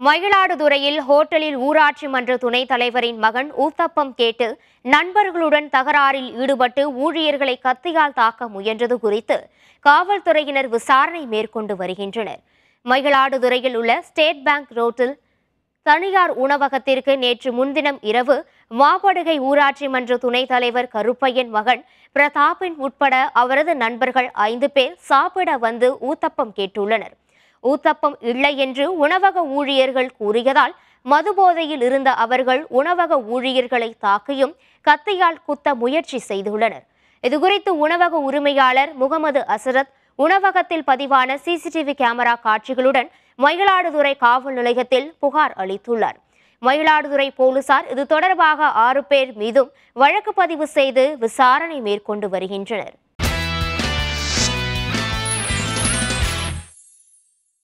மயிலாடுதுறையில் ஹோட்டலில் ஊராட்சி மன்ற துணைத் தலைவரின் மகன் ஊத்தப்பம் கேட்டு நண்பர்களுடன் தகராறில் ஈடுபட்டு ஊழியர்களை கத்தியால் தாக்க முயன்றது குறித்து காவல்துறையினர் விசாரணை மேற்கொண்டு வருகின்றனர் மயிலாடுதுறையில் உள்ள ஸ்டேட் பேங்க் ரோட்டில் தனியார் உணவகத்திற்கு நேற்று முன்தினம் இரவு மாபடுகை ஊராட்சி மன்ற துணைத் தலைவர் கருப்பையன் மகன் பிரதாப்பின் உட்பட அவரது நண்பர்கள் ஐந்து பேர் சாப்பிட வந்து ஊத்தப்பம் கேட்டுள்ளனர் ஊத்தப்பம் இல்லை என்று உணவக ஊழியர்கள் கூறியதால் மதுபோதையில் இருந்த அவர்கள் உணவக ஊழியர்களை தாக்கியும் கத்தியால் குத்த முயற்சி செய்துள்ளனர் இதுகுறித்து உணவக உரிமையாளர் முகமது அசரத் உணவகத்தில் பதிவான சிசிடிவி கேமரா காட்சிகளுடன் மயிலாடுதுறை காவல் நிலையத்தில் புகார் அளித்துள்ளார் மயிலாடுதுறை போலீசார் இது தொடர்பாக ஆறு பேர் மீதும் வழக்கு பதிவு செய்து விசாரணை மேற்கொண்டு வருகின்றனர்